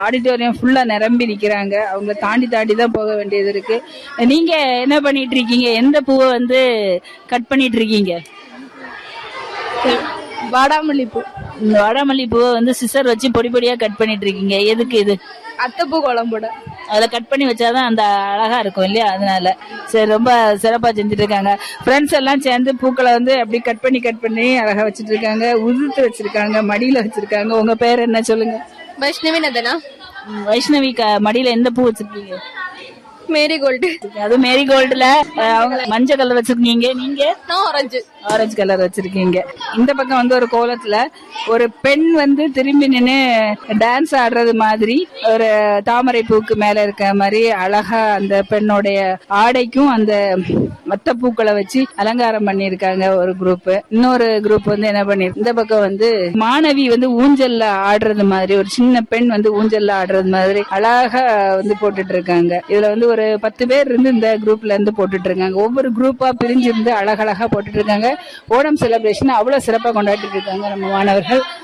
auditorium ஃபுல்லா நிரம்பி நிக்கிறாங்க அவங்கள தாண்டி தாண்டி தான் போக வேண்டியது இருக்கு நீங்க என்ன பண்ணிட்டு இருக்கீங்க எந்த பூவை வந்து கட் பண்ணிட்டு இருக்கீங்க வாடாமல்லி பூ இந்த வாடாமல்லி பூவை வந்து சிசர் வச்சு பொடி பொடியா கட் பண்ணிட்டு இருக்கீங்க எதுக்கு இது அத்தைப்பூ குழம்போட அதுல கட் பண்ணி வச்சாதான் அந்த அழகா இருக்கும் இல்லையா அதனால சரி ரொம்ப சிறப்பா செஞ்சுட்டு இருக்காங்க ஃப்ரெண்ட்ஸ் எல்லாம் சேர்ந்து பூக்களை வந்து அப்படி கட் பண்ணி கட் பண்ணி அழகா வச்சிட்டு இருக்காங்க உதுத்து வச்சிருக்காங்க மடியில வச்சிருக்காங்க உங்க பேர் என்ன சொல்லுங்க வைஷ்ணவி நதனா ம், வைஷ்ணவி க- மடியில எந்த பூ வச்சிருக்கீங்க மேரி கோல்டு அது மேரி கோல்டுல அவங்க மஞ்சள் கலர் வச்சிருக்கீங்க நீங்க நான் ஆரஞ்சு ஆரஞ்சு கலர் வச்சிருக்கீங்க இந்த பக்கம் வந்து ஒரு கோலத்துல ஒரு பெண் வந்து திரும்பி நின்னு டான்ஸ் ஆடுறது மாதிரி ஒரு தாமரை பூக்கு மேல இருக்க மாதிரி அழகா அந்த பெண்ணுடைய ஆடைக்கும் அந்த மத்த பூக்களை வச்சு அலங்காரம் பண்ணிருக்காங்க ஒரு குரூப் இன்னொரு குரூப் வந்து என்ன பண்ணி இந்த பக்கம் வந்து மாணவி வந்து ஊஞ்சல்ல ஆடுறது மாதிரி ஒரு சின்ன பெண் வந்து ஊஞ்சல்ல ஆடுறது மாதிரி அழகா வந்து போட்டுட்டு இருக்காங்க இதுல வந்து ஒரு பத்து பேர் இருந்து இந்த குரூப்ல இருந்து போட்டுட்டு இருக்காங்க ஒவ்வொரு குரூப்பா பிரிஞ்சிருந்து அழகழகா போட்டுட்டு இருக்காங்க ஓணம் செலிப்ரேஷன் அவ்வளவு சிறப்பா கொண்டாடிட்டு இருக்காங்க நம்ம மாணவர்கள்